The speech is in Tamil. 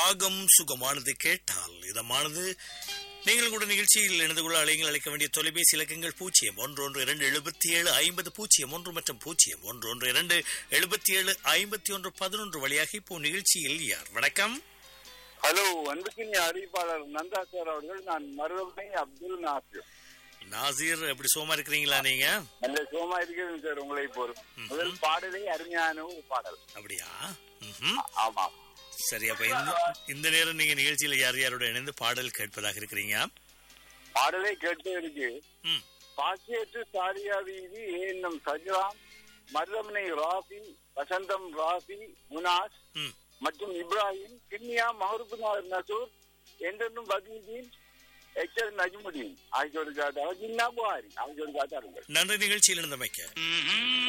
ராகம் சுகமானது கேட்டால் இதமானது நீங்கள் கூட நிகழ்ச்சியில் இணைந்து கொள்ள அழைங்கள் அழைக்க வேண்டிய தொலைபேசி இலக்கங்கள் பூஜ்ஜியம் ஒன்று ஒன்று இரண்டு எழுபத்தி ஏழு ஐம்பது பூஜ்ஜியம் ஒன்று மற்றும் பூஜ்ஜியம் ஒன்று ஒன்று இரண்டு எழுபத்தி ஏழு ஐம்பத்தி ஒன்று பதினொன்று வழியாக இப்போ நிகழ்ச்சியில் யார் வணக்கம் ஹலோ அன்புக்கினி அறிவிப்பாளர் நந்தா சார் அவர்கள் நான் மருதமை அப்துல் நாசிர் நாசீர் எப்படி சோமா இருக்கிறீங்களா நீங்க நல்ல சுகமா இருக்கிறேன் சார் உங்களை இப்போ முதல் பாடலே அருமையான ஒரு பாடல் அப்படியா ம்ஹும். ஆமா சரி அப்ப இந்த இந்த நேரம் நீங்க நிகழ்ச்சியில யார் யாரோட இணைந்து பாடல் கேட்பதாக இருக்கிறீங்க பாடலை கேட்டு இருக்கு ம் பாசியற்று சாரியா வீதி ஏன்னும் சஜ்ராம் மருதமனை ராஃபி வசந்தம் ராஃபி முனாஸ் ம் மற்றும் இப்ராஹிம் கிண்ணியா மஹருபுனார் நசூர் என்றென்னும் பதீதீன் எச்சர் நஜ்முதீன் ஆகியோருக்காக ஜின்னா புகாரி ஆகியோருக்காக அருங்கள் நன்றி நிகழ்ச்சியில் இருந்தமைக்க